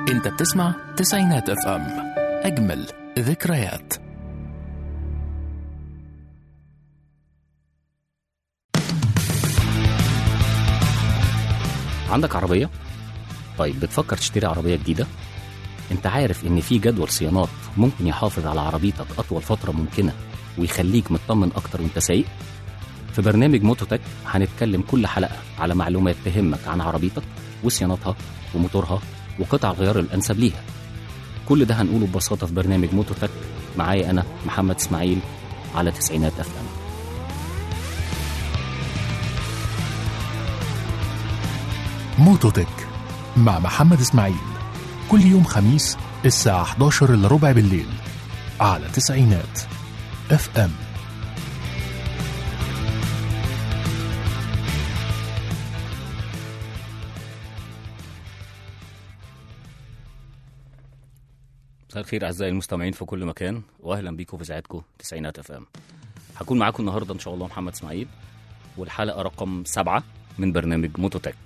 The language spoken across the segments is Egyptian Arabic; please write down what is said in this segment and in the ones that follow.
انت بتسمع تسعينات اف ام اجمل ذكريات عندك عربية؟ طيب بتفكر تشتري عربية جديدة؟ انت عارف ان في جدول صيانات ممكن يحافظ على عربيتك اطول فترة ممكنة ويخليك مطمن اكتر وانت سايق؟ في برنامج موتوتك هنتكلم كل حلقة على معلومات تهمك عن عربيتك وصيانتها وموتورها وقطع الغيار الانسب ليها كل ده هنقوله ببساطة في برنامج موتوتك معايا انا محمد اسماعيل على تسعينات افلام موتوتك مع محمد اسماعيل كل يوم خميس الساعة 11 الا ربع بالليل على تسعينات اف ام مساء الخير اعزائي المستمعين في كل مكان واهلا بيكم في اذاعتكم تسعينات اف ام هكون معاكم النهارده ان شاء الله محمد اسماعيل والحلقه رقم سبعة من برنامج موتوتك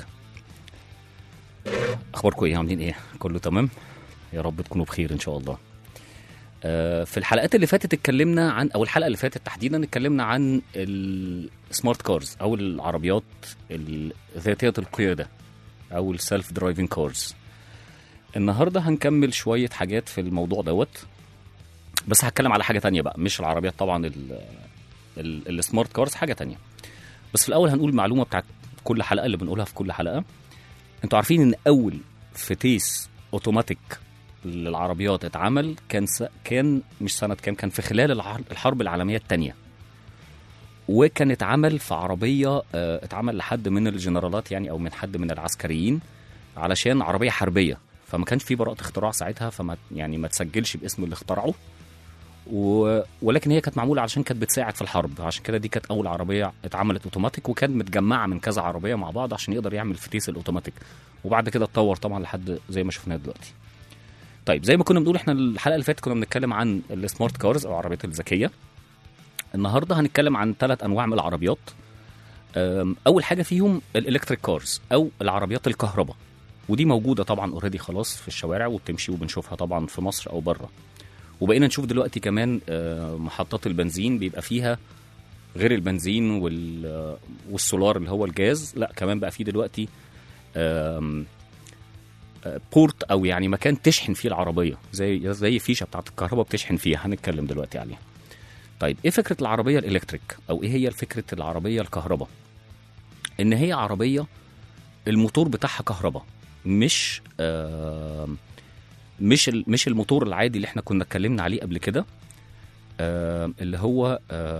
اخباركم ايه عاملين ايه كله تمام يا رب تكونوا بخير ان شاء الله آه، في الحلقات اللي فاتت اتكلمنا عن او الحلقه اللي فاتت تحديدا اتكلمنا عن السمارت كارز او العربيات ال- ذاتيه القياده او السيلف درايفنج كارز النهارده هنكمل شويه حاجات في الموضوع دوت بس هتكلم على حاجه تانية بقى مش العربيات طبعا ال- ال- السمارت كارز حاجه تانية بس في الاول هنقول معلومه بتاعت كل حلقه اللي بنقولها في كل حلقه انتوا عارفين ان اول فتيس اوتوماتيك للعربيات اتعمل كان س... كان مش سنه كام كان في خلال الع- الحرب العالميه الثانيه وكان اتعمل في عربيه آه، اتعمل لحد من الجنرالات يعني او من حد من العسكريين علشان عربيه حربيه فما كانش في براءه اختراع ساعتها فما يعني ما تسجلش باسم اللي اخترعه و... ولكن هي كانت معموله علشان كانت بتساعد في الحرب عشان كده دي كانت اول عربيه اتعملت اوتوماتيك وكانت متجمعه من كذا عربيه مع بعض عشان يقدر يعمل فتيس الاوتوماتيك وبعد كده اتطور طبعا لحد زي ما شفناه دلوقتي طيب زي ما كنا بنقول احنا الحلقه اللي فاتت كنا بنتكلم عن السمارت كارز او العربيات الذكيه النهارده هنتكلم عن ثلاث انواع من العربيات أم، اول حاجه فيهم الالكتريك كارز او العربيات الكهرباء ودي موجوده طبعا اوريدي خلاص في الشوارع وبتمشي وبنشوفها طبعا في مصر او بره وبقينا نشوف دلوقتي كمان آه، محطات البنزين بيبقى فيها غير البنزين وال آه، والسولار اللي هو الجاز لا كمان بقى فيه دلوقتي آم، آه، بورت او يعني مكان تشحن فيه العربيه زي زي فيشه بتاعت الكهرباء بتشحن فيها هنتكلم دلوقتي عليها طيب ايه فكره العربيه الالكتريك او ايه هي فكره العربيه الكهرباء ان هي عربيه الموتور بتاعها كهرباء مش آم، مش ال- مش الموتور العادي اللي احنا كنا اتكلمنا عليه قبل كده آم، اللي هو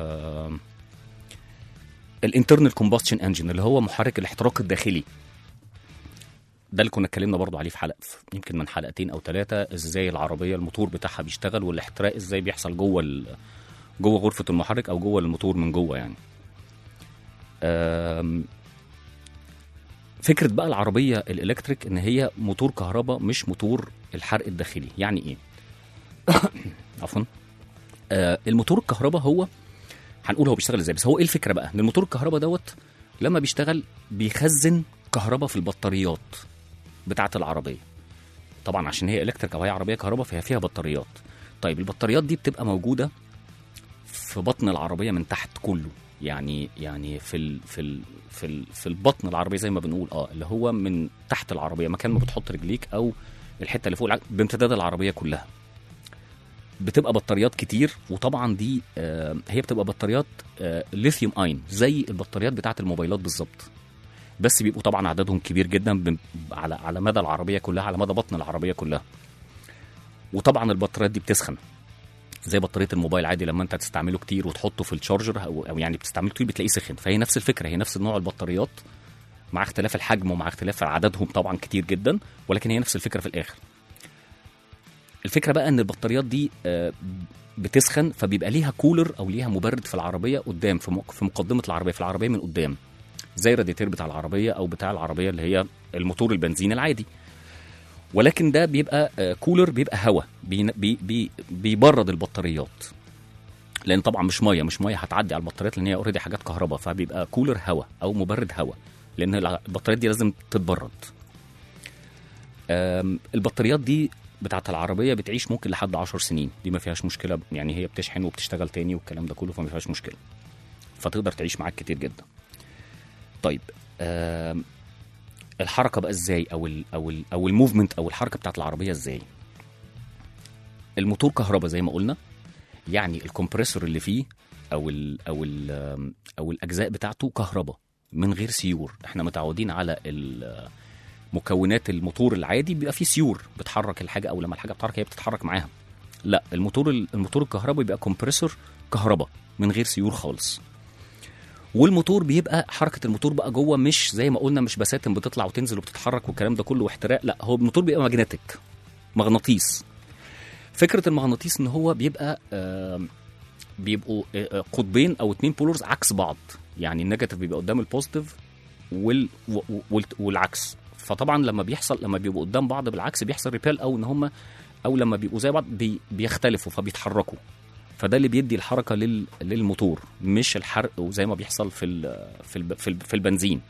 الانترنال كومباشن انجن اللي هو محرك الاحتراق الداخلي ده اللي كنا اتكلمنا برضو عليه في حلقه في- يمكن من حلقتين او ثلاثه ازاي العربيه الموتور بتاعها بيشتغل والاحتراق ازاي بيحصل جوه ال- جوه غرفه المحرك او جوه الموتور من جوه يعني آم، فكره بقى العربيه الالكتريك ان هي موتور كهرباء مش موتور الحرق الداخلي يعني ايه عفوا آه الموتور الكهرباء هو هنقول هو بيشتغل ازاي بس هو ايه الفكره بقى ان الموتور الكهرباء دوت لما بيشتغل بيخزن كهرباء في البطاريات بتاعه العربيه طبعا عشان هي الكتريك او هي عربيه كهرباء فهي فيها بطاريات طيب البطاريات دي بتبقى موجوده في بطن العربيه من تحت كله يعني يعني في ال في ال في ال في البطن العربيه زي ما بنقول اه اللي هو من تحت العربيه مكان ما بتحط رجليك او الحته اللي فوق الع- بامتداد العربيه كلها بتبقى بطاريات كتير وطبعا دي آه هي بتبقى بطاريات آه ليثيوم اين زي البطاريات بتاعه الموبايلات بالظبط بس بيبقوا طبعا عددهم كبير جدا بم- على على مدى العربيه كلها على مدى بطن العربيه كلها وطبعا البطاريات دي بتسخن زي بطاريه الموبايل عادي لما انت تستعمله كتير وتحطه في الشارجر او, أو يعني بتستعمله كتير بتلاقيه سخن فهي نفس الفكره هي نفس نوع البطاريات مع اختلاف الحجم ومع اختلاف عددهم طبعا كتير جدا ولكن هي نفس الفكره في الاخر الفكره بقى ان البطاريات دي آه، بتسخن فبيبقى ليها كولر او ليها مبرد في العربيه قدام في مق- في مقدمه العربيه في العربيه من قدام زي الراديتير بتاع العربيه او بتاع العربيه اللي هي الموتور البنزين العادي ولكن ده بيبقى آه، كولر بيبقى هواء بي بي بي بيبرد البطاريات لان طبعا مش ميه مش ميه هتعدي على البطاريات لان هي اوريدي حاجات كهرباء فبيبقى كولر هواء او مبرد هواء لان البطاريات دي لازم تتبرد آم، البطاريات دي بتاعت العربيه بتعيش ممكن لحد 10 سنين دي ما فيهاش مشكله يعني هي بتشحن وبتشتغل تاني والكلام ده كله فما فيهاش مشكله فتقدر تعيش معاك كتير جدا طيب آم، الحركه بقى ازاي او ال او ال او الموفمنت او الحركه بتاعت العربيه ازاي الموتور كهرباء زي ما قلنا يعني الكمبريسور اللي فيه او ال او ال او الاجزاء بتاعته كهرباء من غير سيور احنا متعودين على ال- مكونات الموتور العادي بيبقى فيه سيور بتحرك الحاجه او لما الحاجه بتتحرك هي بتتحرك معاها لا الموتور الموتور الكهرباء بيبقى كومبريسور كهرباء من غير سيور خالص والموتور بيبقى حركه الموتور بقى جوه مش زي ما قلنا مش بساتم بتطلع وتنزل وبتتحرك والكلام ده كله واحتراق لا هو الموتور بيبقى ماجنتيك مغناطيس فكره المغناطيس ان هو بيبقى آم، بيبقوا آه، آه، قطبين او اتنين بولرز عكس بعض يعني النيجاتيف بيبقى قدام البوزيتيف وال و- وال- والعكس فطبعا لما بيحصل لما بيبقوا قدام بعض بالعكس بيحصل ريبيل او ان هم او لما بيبقوا زي بعض بي بيختلفوا فبيتحركوا فده اللي بيدي الحركه لل للموتور مش الحرق وزي ما بيحصل في ال في ال في, ال في البنزين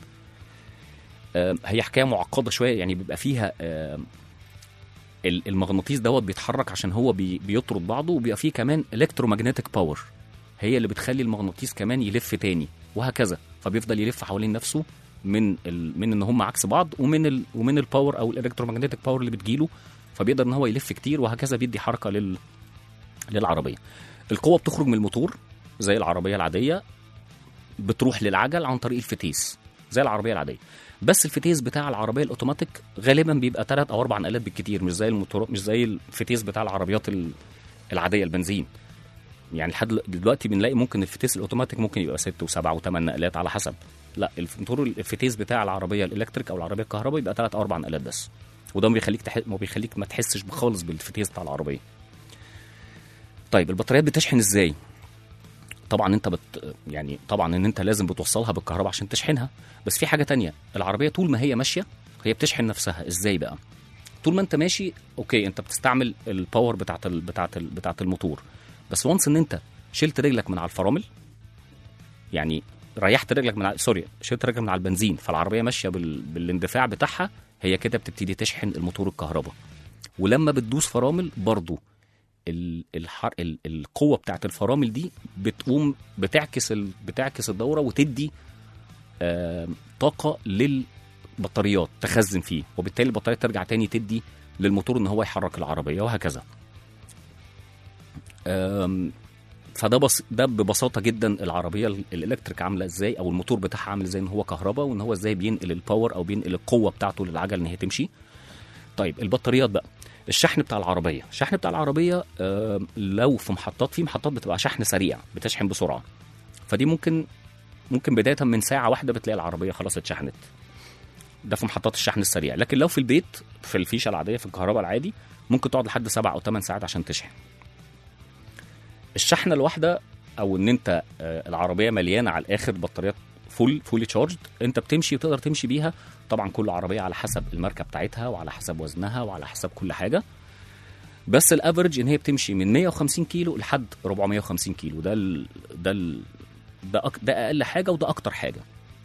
آم، هي حكايه معقده شويه يعني بيبقى فيها آم، ال- المغناطيس دوت بيتحرك عشان هو بي بيطرد بعضه وبيبقى فيه كمان الكترومagnetic باور هي اللي بتخلي المغناطيس كمان يلف تاني وهكذا فبيفضل يلف حوالين نفسه من ال... من ان هم عكس بعض ومن ال... ومن الباور او الالكترومagnetic باور اللي بتجيله فبيقدر ان هو يلف كتير وهكذا بيدي حركه لل... للعربيه القوه بتخرج من الموتور زي العربيه العاديه بتروح للعجل عن طريق الفتيس زي العربيه العاديه بس الفتيس بتاع العربيه الاوتوماتيك غالبا بيبقى ثلاث او اربع نقلات بالكتير مش زي الموتور مش زي الفتيس بتاع العربيات ال- العاديه البنزين يعني لحد دلوقتي بنلاقي ممكن الفتيس الاوتوماتيك ممكن يبقى ست وسبع وثمان نقلات على حسب لا الموتور الفتيس بتاع العربيه الالكتريك او العربيه الكهرباء يبقى ثلاث او اربع نقلات بس وده ما بيخليك تح... ما بيخليك ما تحسش خالص بالفتيس بتاع العربيه طيب البطاريات بتشحن ازاي طبعا انت بت يعني طبعا ان انت لازم بتوصلها بالكهرباء عشان تشحنها بس في حاجه تانية العربيه طول ما هي ماشيه هي بتشحن نفسها ازاي بقى طول ما انت ماشي اوكي انت بتستعمل الباور بتاعت ال... بتاعت ال... بتاعت الموتور بس وانس ان انت شلت رجلك من على الفرامل يعني ريحت رجلك من على... سوري شلت رجلك من على البنزين فالعربيه ماشيه بال... بالاندفاع بتاعها هي كده بتبتدي تشحن الموتور الكهرباء ولما بتدوس فرامل برضو ال... الحر... ال... القوه بتاعت الفرامل دي بتقوم بتعكس ال... بتعكس الدوره وتدي آه... طاقه للبطاريات تخزن فيه وبالتالي البطاريه ترجع تاني تدي للموتور ان هو يحرك العربيه وهكذا آم، فده بس ده ببساطه جدا العربيه ال- الالكتريك عامله ازاي او الموتور بتاعها عامل ازاي ان هو كهرباء وان هو ازاي بينقل الباور او بينقل القوه بتاعته للعجل ان هي تمشي طيب البطاريات بقى الشحن بتاع العربيه الشحن بتاع العربيه آم، لو في محطات في محطات بتبقى شحن سريع بتشحن بسرعه فدي ممكن ممكن بدايه من ساعه واحده بتلاقي العربيه خلاص اتشحنت ده في محطات الشحن السريع لكن لو في البيت في الفيشه العاديه في الكهرباء العادي ممكن تقعد لحد سبع او ثمان ساعات عشان تشحن الشحنه الواحده او ان انت آه، العربيه مليانه على الاخر بطاريات فول فولي تشارجد انت بتمشي وتقدر تمشي بيها طبعا كل عربيه على حسب الماركه بتاعتها وعلى حسب وزنها وعلى حسب كل حاجه بس الافرج ان هي بتمشي من 150 كيلو لحد 450 كيلو ده ال ده ال ده, أك ده اقل حاجه وده اكتر حاجه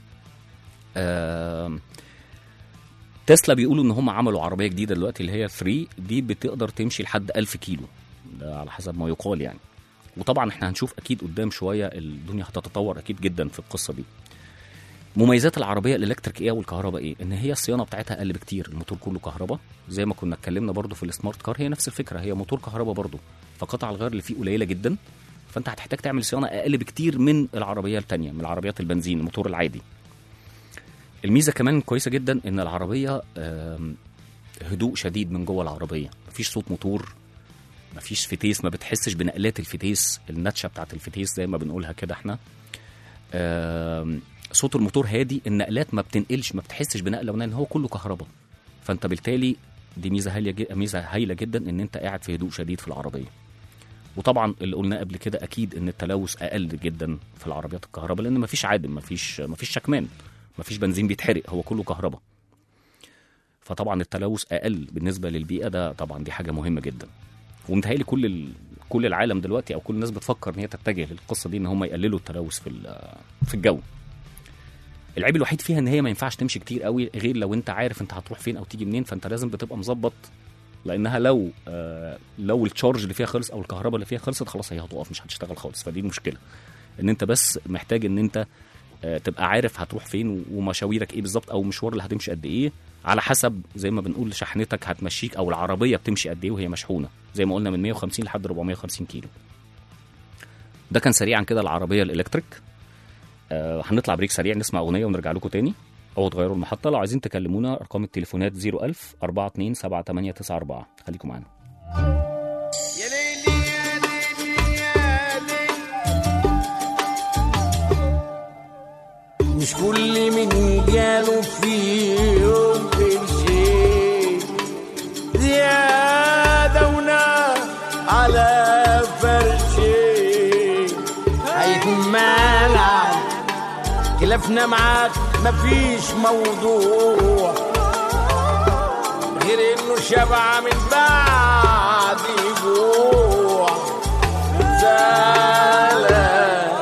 آم، تسلا بيقولوا ان هم عملوا عربيه جديده دلوقتي اللي هي 3 دي بتقدر تمشي لحد 1000 كيلو ده على حسب ما يقال يعني وطبعا احنا هنشوف اكيد قدام شويه الدنيا هتتطور اكيد جدا في القصه دي مميزات العربيه الالكتريك ايه والكهرباء ايه ان هي الصيانه بتاعتها اقل بكتير الموتور كله كهرباء زي ما كنا اتكلمنا برضو في السمارت كار هي نفس الفكره هي موتور كهرباء برضو فقطع الغيار اللي فيه قليله جدا فانت هتحتاج تعمل صيانه اقل بكتير من العربيه التانية من العربيات البنزين الموتور العادي الميزه كمان كويسه جدا ان العربيه آم، هدوء شديد من جوه العربيه مفيش صوت موتور مفيش فتيس ما بتحسش بنقلات الفتيس النتشه بتاعت الفتيس زي ما بنقولها كده احنا آم، صوت الموتور هادي النقلات ما بتنقلش ما بتحسش بنقله ونقل هو كله كهرباء فانت بالتالي دي ميزه هايله جد- ميزه هايله جدا ان انت قاعد في هدوء شديد في العربيه وطبعا اللي قلناه قبل كده اكيد ان التلوث اقل جدا في العربيات الكهرباء لان مفيش عادم مفيش مفيش شكمان مفيش بنزين بيتحرق هو كله كهرباء فطبعا التلوث اقل بالنسبه للبيئه ده طبعا دي حاجه مهمه جدا ومتهيألي كل ال... كل العالم دلوقتي او كل الناس بتفكر ان هي تتجه للقصه دي ان هم يقللوا التلوث في ال- في الجو العيب الوحيد فيها ان هي ما ينفعش تمشي كتير قوي غير لو انت عارف انت هتروح فين او تيجي منين فانت لازم بتبقى مظبط لانها لو آه لو التشارج اللي فيها خلص او الكهرباء اللي فيها خلصت خلاص هي هتقف مش هتشتغل خالص فدي المشكله ان انت بس محتاج ان انت آه تبقى عارف هتروح فين ومشاويرك ايه بالظبط او المشوار اللي هتمشي قد ايه على حسب زي ما بنقول شحنتك هتمشيك او العربيه بتمشي قد ايه وهي مشحونه زي ما قلنا من 150 لحد 450 كيلو ده كان سريعا كده العربيه الالكتريك آه هنطلع بريك سريع نسمع اغنيه ونرجع لكم تاني او تغيروا المحطه لو عايزين تكلمونا ارقام التليفونات 01000 42 7894 خليكم معانا يا ليلي يا ليلي يا ليلي مش كل من جاله في يوم قرشين زيادة ونار على فرشين هيكون مالك خلافنا معاك مفيش موضوع غير انه شبع من بعد جوع زعلان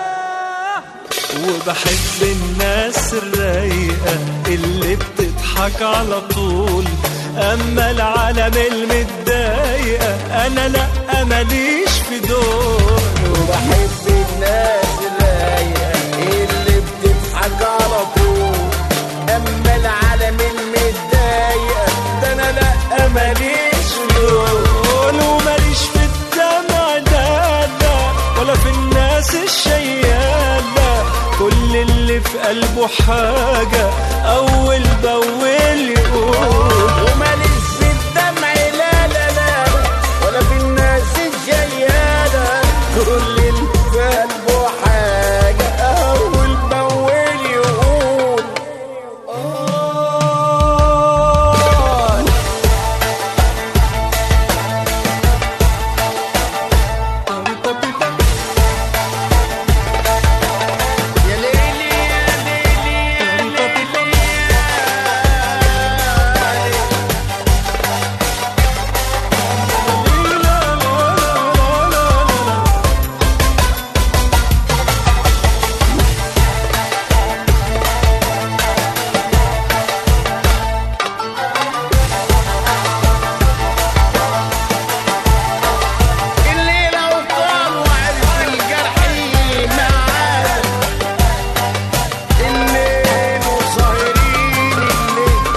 وبحب الناس الرايقة اللي بتضحك على طول أما العالم المتضايقة أنا لأ ماليش في دول وبحب الناس الرايقة اللي بتضحك على طول اما العالم المتضايقة ده انا لا ماليش دول وماليش في الدمع لا لا ولا في الناس الشيالة كل اللي في قلبه حاجة أول بأول يقول وماليش في الدمع لا لا لا ولا في الناس الجيالة كل اللي في قلبه حاجة أول بأول يقول آه يا ليلي يا ليلي يا ليلي يا ليلي اللي لو طال وعرف الجرح معاه الليل وسهرين الليل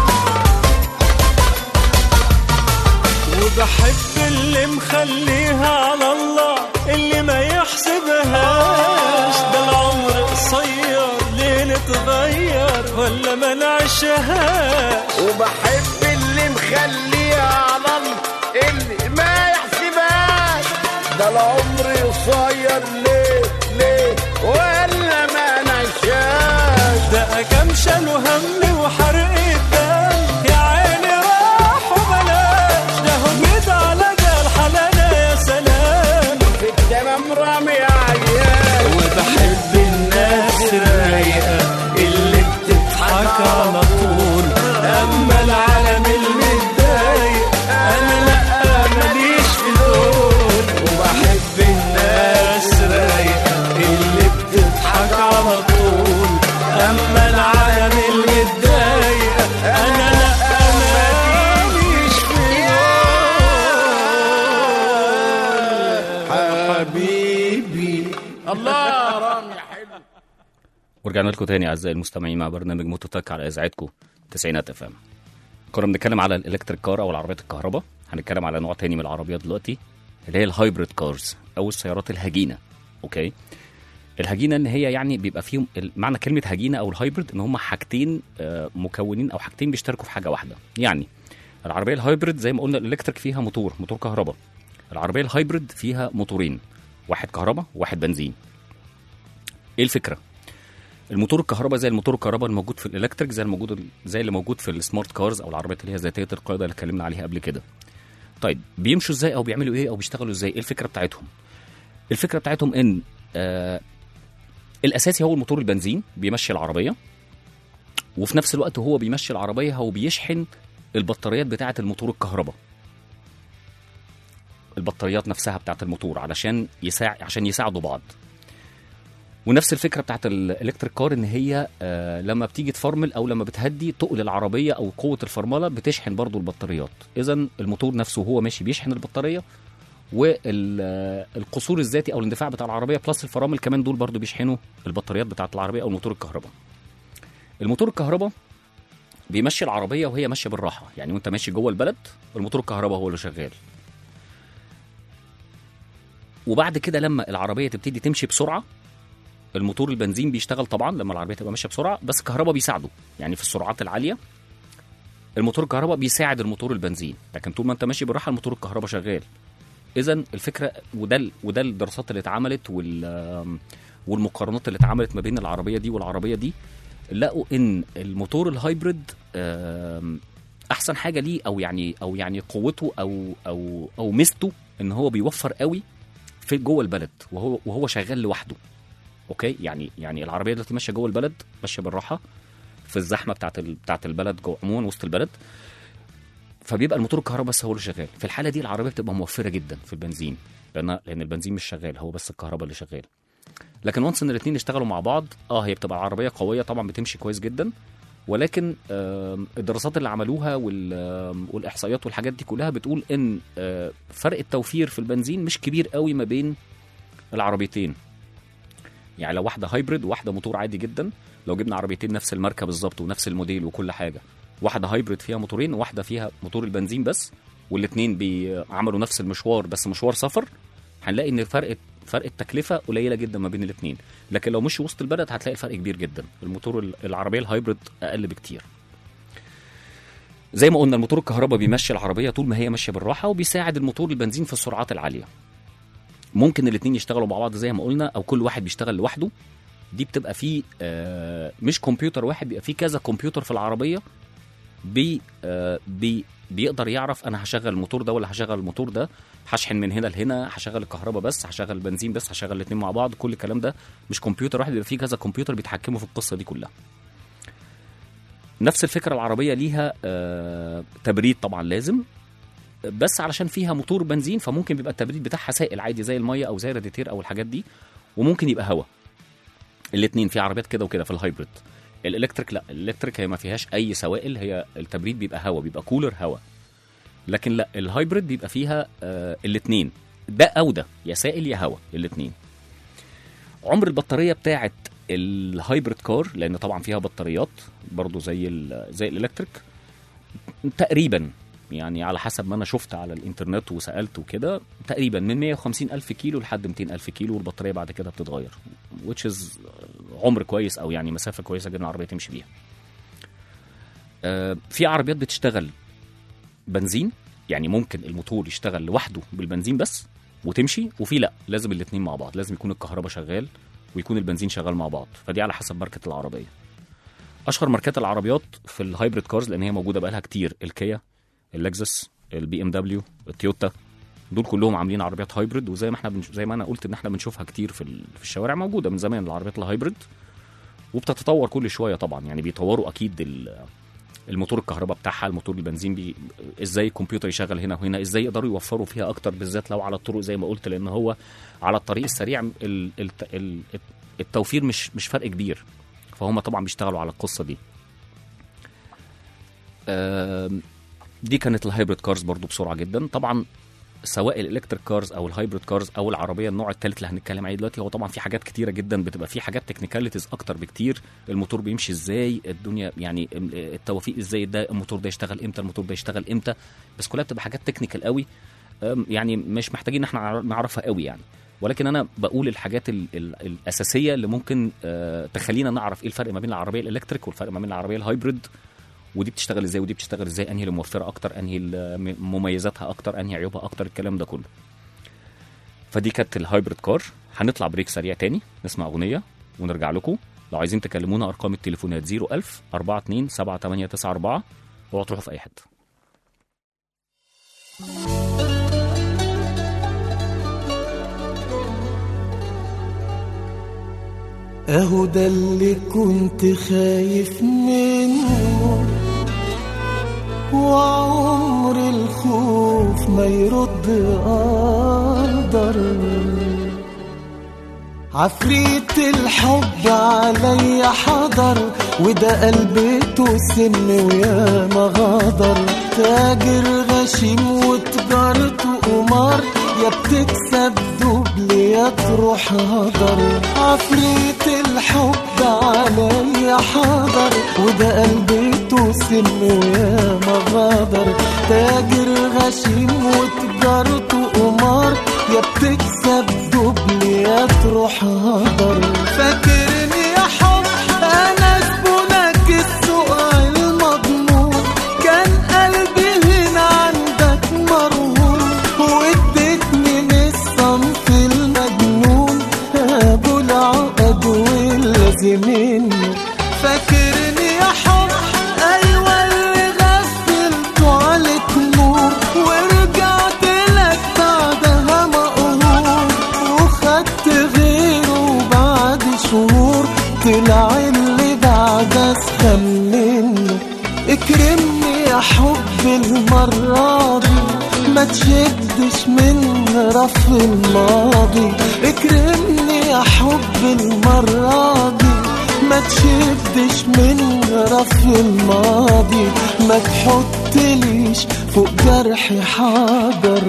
وبحب اللي مخليها على الله اللي ما يحسبهاش ده العمر قصير ليه نتغير ولا ما نعيشهاش وبحب اللي مخليها على الله اللي ما يحسبهاش ده العمر قصير ليه ليه ولا ما نعشاش ده كام شالوا هم وحرق الدم يا عيني راح وبلاش ده هم على جال حلانا يا سلام في التمام رامي عيال وبحب الناس الرايقة اللي بتضحك على طول أما العالم المتضايق أنا لأ ماليش في دول وبحب الناس الرايقة اللي بتضحك على طول أما العالم المتضايق أنا لأ ماليش في دول حبيبي الله رامي حلو ورجعنا لكم تاني اعزائي المستمعين مع برنامج موتوتك على اذاعتكم تسعينات اف ام كنا بنتكلم على الالكتريك كار او العربيات الكهرباء هنتكلم على نوع تاني من العربيات دلوقتي اللي هي الهايبريد كارز او السيارات الهجينه اوكي الهجينه ان هي يعني بيبقى فيهم معنى كلمه هجينه او الهايبريد ان هم حاجتين آه، مكونين او حاجتين بيشتركوا في حاجه واحده يعني العربيه الهايبريد زي ما قلنا الالكتريك فيها موتور موتور كهرباء العربيه الهايبريد فيها موتورين واحد كهرباء وواحد بنزين ايه الفكره الموتور الكهرباء زي الموتور الكهرباء الموجود في الالكتريك زي الموجود زي اللي موجود في السمارت كارز او العربيات اللي هي ذاتيه القياده اللي اتكلمنا عليها قبل كده طيب بيمشوا ازاي او بيعملوا ايه او بيشتغلوا ازاي ايه الفكره بتاعتهم الفكره بتاعتهم ان آه الاساسي هو الموتور البنزين بيمشي العربيه وفي نفس الوقت هو بيمشي العربيه هو بيشحن البطاريات بتاعه الموتور الكهرباء البطاريات نفسها بتاعه الموتور علشان يساع عشان يساعدوا بعض ونفس الفكره بتاعت الالكتريك كار ان هي آه لما بتيجي تفرمل او لما بتهدي تقل العربيه او قوه الفرمله بتشحن برضو البطاريات اذا الموتور نفسه وهو ماشي بيشحن البطاريه والقصور الذاتي او الاندفاع بتاع العربيه بلس الفرامل كمان دول برضو بيشحنوا البطاريات بتاعت العربيه او موتور الكهرباء الموتور الكهرباء بيمشي العربيه وهي ماشيه بالراحه يعني وانت ماشي جوه البلد الموتور الكهرباء هو اللي شغال وبعد كده لما العربيه تبتدي تمشي بسرعه الموتور البنزين بيشتغل طبعا لما العربيه تبقى ماشيه بسرعه بس الكهرباء بيساعده يعني في السرعات العاليه الموتور الكهرباء بيساعد الموتور البنزين لكن طول ما انت ماشي بالراحه الموتور الكهرباء شغال اذا الفكره وده ال- وده الدراسات اللي اتعملت وال والمقارنات اللي اتعملت ما بين العربيه دي والعربيه دي لقوا ان الموتور الهايبريد آم، احسن حاجه ليه او يعني او يعني قوته او او او ميزته ان هو بيوفر قوي في جوه البلد وهو وهو شغال لوحده اوكي يعني يعني العربيه دلوقتي ماشيه جوه البلد ماشيه بالراحه في الزحمه بتاعت ال- بتاعت البلد جوه عموما وسط البلد فبيبقى الموتور الكهرباء بس هو اللي شغال في الحاله دي العربيه بتبقى موفره جدا في البنزين لان لان البنزين مش شغال هو بس الكهرباء اللي شغال لكن وانس ان الاثنين يشتغلوا مع بعض اه هي بتبقى العربيه قويه طبعا بتمشي كويس جدا ولكن آم، الدراسات اللي عملوها وال- آم، والاحصائيات والحاجات دي كلها بتقول ان آه، فرق التوفير في البنزين مش كبير قوي ما بين العربيتين يعني لو واحده هايبريد وواحده موتور عادي جدا لو جبنا عربيتين نفس الماركه بالظبط ونفس الموديل وكل حاجه واحده هايبريد فيها موتورين وواحده فيها موتور البنزين بس والاثنين بيعملوا نفس المشوار بس مشوار سفر هنلاقي ان فرق فرق التكلفه قليله جدا ما بين الاثنين لكن لو مشي وسط البلد هتلاقي الفرق كبير جدا الموتور ال- العربيه الهايبريد اقل بكتير زي ما قلنا الموتور الكهرباء بيمشي العربيه طول ما هي ماشيه بالراحه وبيساعد الموتور البنزين في السرعات العاليه ممكن الاثنين يشتغلوا مع بعض زي ما قلنا او كل واحد بيشتغل لوحده دي بتبقى فيه آه مش كمبيوتر واحد بيبقى فيه كذا كمبيوتر في العربيه بي آه بي بيقدر يعرف انا هشغل الموتور ده ولا هشغل الموتور ده هشحن من هنا لهنا هشغل الكهرباء بس هشغل البنزين بس هشغل الاثنين مع بعض كل الكلام ده مش كمبيوتر واحد بيبقى فيه كذا كمبيوتر بيتحكموا في القصه دي كلها نفس الفكره العربيه ليها آه تبريد طبعا لازم بس علشان فيها موتور بنزين فممكن بيبقى التبريد بتاعها سائل عادي زي الميه او زي الراديتير او الحاجات دي وممكن يبقى هواء الاثنين في عربيات كده وكده في الهايبريد الالكتريك لا الالكتريك هي ما فيهاش اي سوائل هي التبريد بيبقى هواء بيبقى كولر هواء لكن لا الهايبريد بيبقى فيها آه الاثنين ده او ده يا سائل يا هواء الاثنين عمر البطاريه بتاعه الهايبريد كار لان طبعا فيها بطاريات برضو زي ال زي الالكتريك تقريبا يعني على حسب ما انا شفت على الانترنت وسالت وكده تقريبا من 150 الف كيلو لحد 200 الف كيلو والبطاريه بعد كده بتتغير which is عمر كويس او يعني مسافه كويسه جدا العربيه تمشي بيها آه، في عربيات بتشتغل بنزين يعني ممكن الموتور يشتغل لوحده بالبنزين بس وتمشي وفي لا لازم الاثنين مع بعض لازم يكون الكهرباء شغال ويكون البنزين شغال مع بعض فدي على حسب ماركه العربيه اشهر ماركات العربيات في الهايبريد كارز لان هي موجوده بقالها كتير الكيا اللكزس البي ام دبليو التويوتا دول كلهم عاملين عربيات هايبريد وزي ما احنا بنش... زي ما انا قلت ان احنا بنشوفها كتير في ال... في الشوارع موجوده من زمان العربيات الهايبريد وبتتطور كل شويه طبعا يعني بيطوروا اكيد ال... الموتور الكهرباء بتاعها الموتور البنزين بي... ازاي الكمبيوتر يشغل هنا وهنا ازاي يقدروا يوفروا فيها اكتر بالذات لو على الطرق زي ما قلت لان هو على الطريق السريع ال... ال... ال... التوفير مش مش فرق كبير فهم طبعا بيشتغلوا على القصه دي آم، دي كانت الهايبريد كارز برضو بسرعه جدا طبعا سواء الالكتريك كارز او الهايبريد كارز او العربيه النوع الثالث اللي هنتكلم عليه دلوقتي هو طبعا في حاجات كتيره جدا بتبقى في حاجات تكنيكاليتيز اكتر بكتير الموتور بيمشي ازاي الدنيا يعني التوافيق ازاي ده الموتور ده يشتغل امتى الموتور ده يشتغل امتى بس كلها بتبقى حاجات تكنيكال قوي أم، يعني مش محتاجين ان احنا نعرفها قوي يعني ولكن انا بقول الحاجات ال ال الاساسيه اللي ممكن آه، تخلينا نعرف ايه الفرق ما بين العربيه الالكتريك والفرق ما بين العربيه الهايبريد ودي بتشتغل ازاي ودي بتشتغل ازاي انهي اللي موفره اكتر انهي اللي م- مميزاتها اكتر انهي عيوبها اكتر الكلام ده كله فدي كانت الهايبريد كار هنطلع بريك سريع تاني نسمع اغنيه ونرجع لكم لو عايزين تكلمونا ارقام التليفونات 01000 42 7894 اوعوا تروحوا في اي حته اهو ده اللي كنت خايف منه وعمر الخوف ما يرد قدر عفريت الحب عليا حضر وده قلبته سن ويا ما غدر تاجر غشيم وتجارته قمار يا بتكسب دبل يا تروح هدر عفريت الحب عليا حضر وده قلبته سن ويا ما غدر تاجر غشيم وتجارته قمار يا بتكسب دبل يا تروح هدر فاكرني يا حب انا زبونك السوق المضمون كان قلبي هنا عندك مرهون واديتني من الصنف المجنون ابو العقد واللازمين فاكرني يا حب ايوه اللي غفلته عليك نور ورجعت لك بعدها مقهور وخدت غيره بعد شهور طلع اللي بعد اسخن منه اكرمني يا حب المرة دي ما تشدش من رف الماضي اكرمني يا حب المرة دي ما تشدش من رف الماضي ما تحطليش فوق جرحي حجر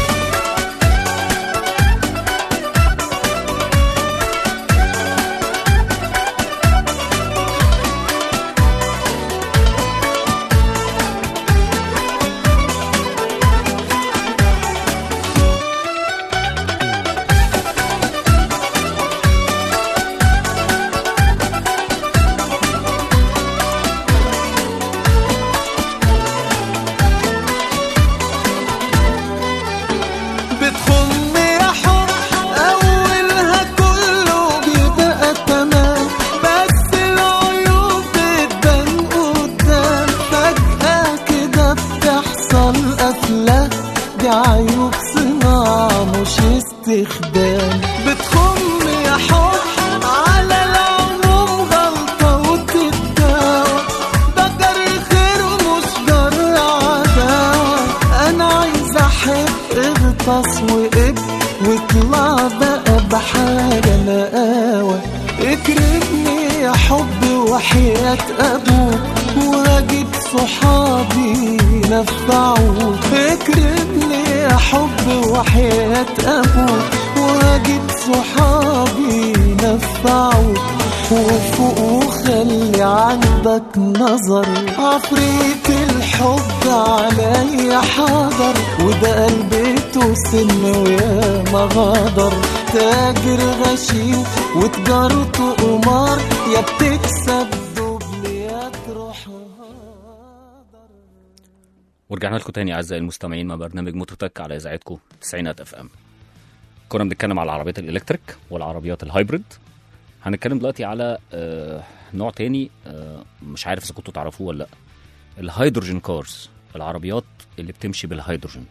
بتخم يا حب اولها كله بيبقى تمام بس العيوب بتبان قدام فجأة كده بتحصل قفلة دي عيوب صناعة مش استخدام بتخم يا حب على العموم غلطة وتتداوى ده جري خير ومش جرى عداوة أنا عايز أحب اغطس وقب واطلع بقى بحاجة نقاوة اكرمني يا حب وحياة أبوك وهجيب صحابي نفعوك اكرمني يا حب وحياة أبوك وهجيب صحابي نفعوك وفوق وخلي عندك نظر عفريت الحب عليا حاضر وده قلبته سن ويا ما غدر تاجر غشيم وتجارته قمار يا بتكسب دبل يا تروح هدر ورجعنا لكم تاني اعزائي المستمعين مع برنامج موتوتك على اذاعتكم 90 اف ام كنا بنتكلم على العربيات الالكتريك والعربيات الهايبريد هنتكلم دلوقتي على آه، نوع تاني آه، مش عارف اذا كنتوا تعرفوه ولا لا الهيدروجين كارز العربيات اللي بتمشي بالهيدروجين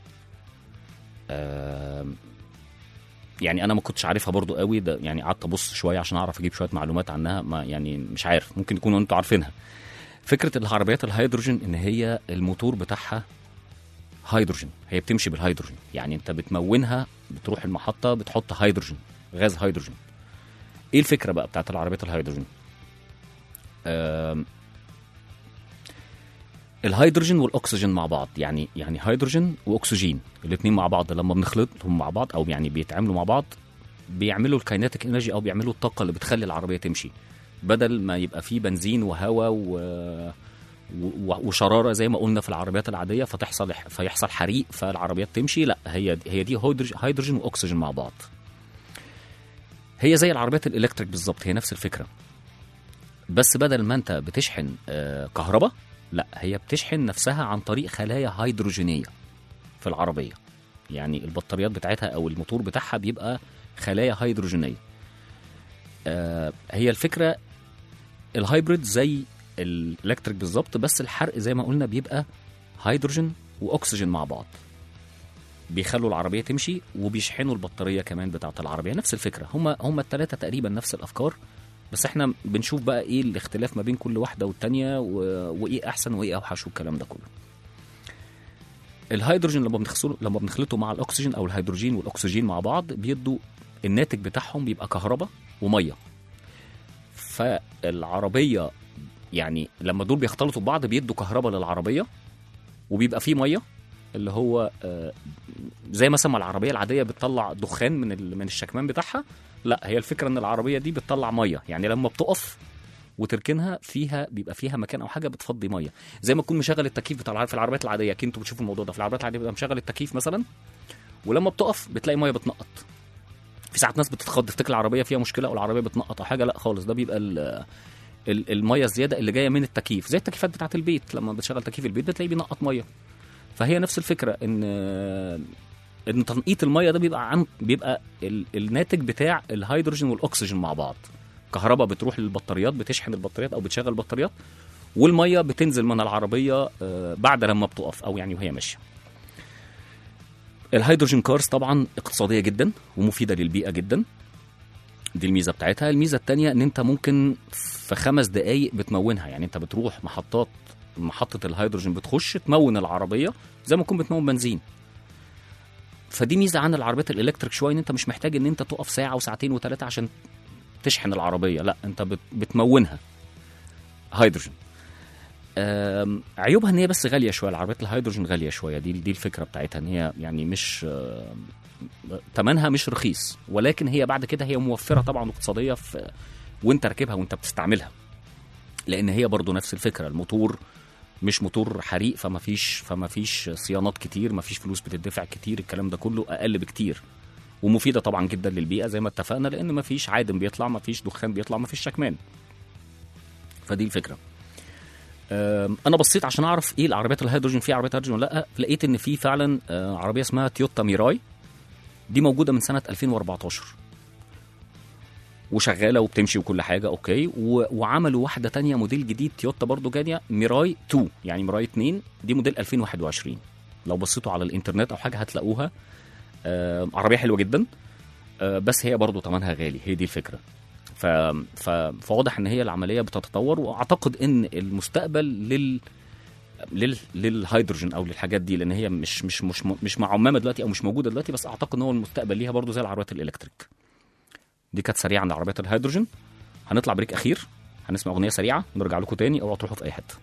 آه، يعني انا ما كنتش عارفها برضو قوي ده يعني قعدت ابص شويه عشان اعرف اجيب شويه معلومات عنها ما يعني مش عارف ممكن يكونوا انتوا عارفينها فكره العربيات الهيدروجين ان هي الموتور بتاعها هيدروجين هي بتمشي بالهيدروجين يعني انت بتمونها بتروح المحطه بتحط هيدروجين غاز هيدروجين ايه الفكره بقى بتاعت العربيات الهيدروجين آم، الهيدروجين والاكسجين مع بعض يعني يعني هيدروجين واكسجين الاثنين مع بعض لما بنخلطهم مع بعض او يعني بيتعاملوا مع بعض بيعملوا الكايناتيك انرجي او بيعملوا الطاقه اللي بتخلي العربيه تمشي بدل ما يبقى فيه بنزين وهواء و... و- وشراره زي ما قلنا في العربيات العاديه فتحصل فيحصل حريق فالعربيات تمشي لا هي هي دي هيدروج- هيدروجين واكسجين مع بعض هي زي العربيات الالكتريك بالظبط هي نفس الفكره بس بدل ما انت بتشحن آه، كهرباء لا هي بتشحن نفسها عن طريق خلايا هيدروجينيه في العربيه يعني البطاريات بتاعتها او الموتور بتاعها بيبقى خلايا هيدروجينيه آه، هي الفكره الهايبريد زي الالكتريك بالظبط بس الحرق زي ما قلنا بيبقى هيدروجين واكسجين مع بعض بيخلوا العربيه تمشي وبيشحنوا البطاريه كمان بتاعه العربيه نفس الفكره هما هما الثلاثه تقريبا نفس الافكار بس احنا بنشوف بقى ايه الاختلاف ما بين كل واحده والتانيه و... وايه احسن وايه اوحش والكلام ده كله الهيدروجين لما بنخلطه لما بنخلطه مع الاكسجين او الهيدروجين والاكسجين مع بعض بيدوا الناتج بتاعهم بيبقى كهرباء وميه فالعربيه يعني لما دول بيختلطوا ببعض بيدوا كهرباء للعربيه وبيبقى فيه ميه اللي هو آه، زي مثلا ما العربيه العاديه بتطلع دخان من ال- من الشكمان بتاعها لا هي الفكره ان العربيه دي بتطلع ميه يعني لما بتقف وتركنها فيها بيبقى فيها مكان او حاجه بتفضي ميه زي ما تكون مشغل التكييف بتاع العربية في العربيات العاديه اكيد انتوا بتشوفوا الموضوع ده في العربيات العاديه بيبقى مشغل التكييف مثلا ولما بتقف بتلاقي ميه بتنقط في ساعات ناس بتتخض تفتكر العربيه فيها مشكله او العربيه بتنقط او حاجه لا خالص ده بيبقى ال- ال- الميه الزياده اللي جايه من التكييف زي التكييفات بتاعه البيت لما بتشغل تكييف البيت بتلاقيه بينقط ميه فهي نفس الفكره ان ان تنقيط الميه ده بيبقى عن بيبقى ال... الناتج بتاع الهيدروجين والاكسجين مع بعض كهرباء بتروح للبطاريات بتشحن البطاريات او بتشغل البطاريات والميه بتنزل من العربيه آه، بعد لما بتقف او يعني وهي ماشيه الهيدروجين كارز طبعا اقتصاديه جدا ومفيده للبيئه جدا دي الميزه بتاعتها الميزه الثانيه ان انت ممكن في خمس دقائق بتمونها يعني انت بتروح محطات محطه الهيدروجين بتخش تمون العربيه زي ما تكون بتمون بنزين فدي ميزه عن العربيات الالكتريك شويه ان انت مش محتاج ان انت تقف ساعه وساعتين وثلاثه عشان تشحن العربيه لا انت بت- بتمونها هيدروجين آم، عيوبها ان هي بس غاليه شويه العربيات الهيدروجين غاليه شويه دي دي الفكره بتاعتها ان هي يعني مش آم، ثمنها مش رخيص ولكن هي بعد كده هي موفره طبعا اقتصاديه في وانت راكبها وانت بتستعملها لان هي برضو نفس الفكره الموتور مش موتور حريق فما فيش فما فيش صيانات كتير ما فيش فلوس بتدفع كتير الكلام ده كله اقل بكتير ومفيده طبعا جدا للبيئه زي ما اتفقنا لان ما فيش عادم بيطلع ما فيش دخان بيطلع ما فيش شكمان فدي الفكره أم، انا بصيت عشان اعرف ايه العربيات الهيدروجين في عربيات هيدروجين ولا لا لقيت ان في فعلا آه، عربيه اسمها تويوتا ميراي دي موجوده من سنه 2014 وشغاله وبتمشي وكل حاجه اوكي و... وعملوا واحده تانية موديل جديد تويوتا برضو جايه ميراي 2 يعني ميراي 2 دي موديل 2021 لو بصيتوا على الانترنت او حاجه هتلاقوها آه عربيه حلوه جدا آه بس هي برضو ثمنها غالي هي دي الفكره ف... ف... فواضح ان هي العمليه بتتطور واعتقد ان المستقبل لل لل... للهيدروجين او للحاجات دي لان هي مش مش مش مش معممه دلوقتي او مش موجوده دلوقتي بس اعتقد ان هو المستقبل ليها برضو زي العربيات الالكتريك دي كانت سريعه عن عربيات الهيدروجين هنطلع بريك اخير هنسمع اغنيه سريعه ونرجع لكم تاني اوعوا تروحوا في اي حته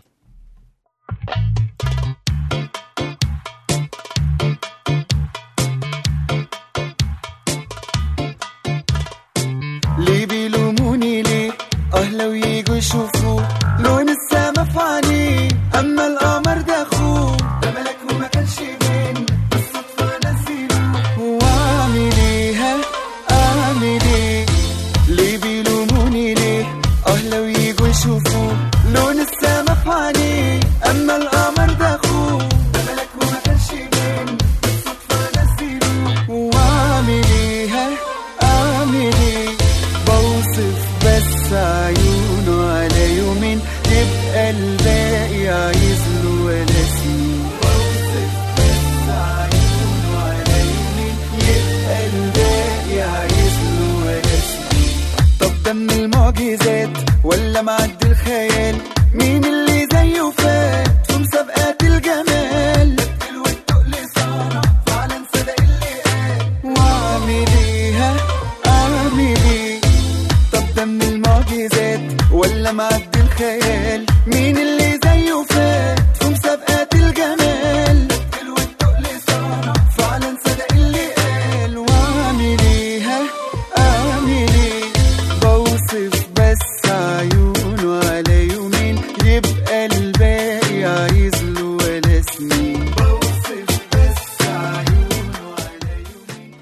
ليه بيلوموني ليه اه لو يجوا يشوفوا لون السما في عينيه اما القمر ده اخوه ده ملك وما كانش بين بالصدفه نسيله واعمل ايه ها اعمل ايه ليه بيلوموني ليه اه لو يجوا يشوفوا لون السما في عينيه اما القمر ده اخوه ده ملك وما كانش بين بالصدفه نسيله واعمل ايه ها اعمل ايه بوصف بس عيونه على يومين يبقى الباقي عايز له ولا سنين بوصف بس عيونه على يومين يبقى الباقي عايز له ولا سنين طب ده من المعجزات ولا معدي الخيال مين اللي زيه فات في مسابقات الجمال التقل والتقل صار فعلا صدق اللي قال واعمل ايه ها اعمل ايه طب ده من المعجزات ولا معدي الخيال مين اللي زيه فات في مسابقات الجمال التقل والتقل صار فعلا صدق اللي قال واعمل ايه ها اعمل ايه بوصف بس عيونه على يومين يبقى الباقي عايز له ولا سنين بوصف بس عيونه على يومين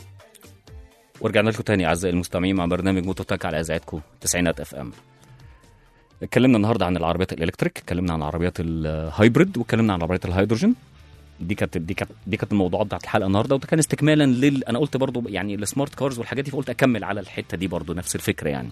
ورجعنا لكم تاني اعزائي المستمعين مع برنامج موتوتك على اذاعتكم تسعينات اف ام اتكلمنا النهارده عن العربيات الالكتريك اتكلمنا عن العربيات الهايبريد واتكلمنا عن العربيات الهيدروجين دي كانت دي كانت دي كانت الموضوعات بتاعت الحلقه النهارده وده كان استكمالا لل انا قلت برضو يعني السمارت كارز والحاجات دي فقلت اكمل على الحته دي برضو نفس الفكره يعني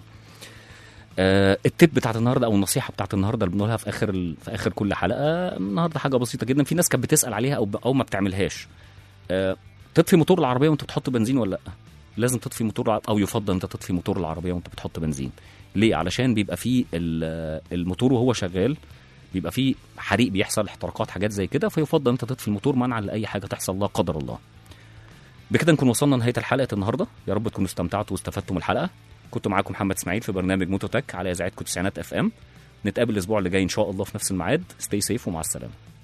آه التip بتاعت النهارده او النصيحه بتاعت النهارده اللي بنقولها في اخر ال... في اخر كل حلقه النهارده حاجه بسيطه جدا في ناس كانت بتسال عليها او ب... او ما بتعملهاش آه تطفي موتور العربيه وانت بتحط بنزين ولا لا لازم تطفي موتور الع- او يفضل انت تطفي موتور العربيه وانت بتحط بنزين ليه علشان بيبقى فيه ال- الموتور وهو شغال بيبقى فيه حريق بيحصل احتراقات حاجات زي كده فيفضل انت تطفي الموتور منعا لاي حاجه تحصل لا قدر الله بكده نكون وصلنا لنهايه الحلقه النهارده يا رب تكونوا استمتعتوا واستفدتوا من الحلقه كنت معاكم محمد اسماعيل في برنامج موتوتك على اذاعتكم تسعينات اف ام نتقابل الاسبوع اللي جاي ان شاء الله في نفس الميعاد ستي سيف ومع السلامه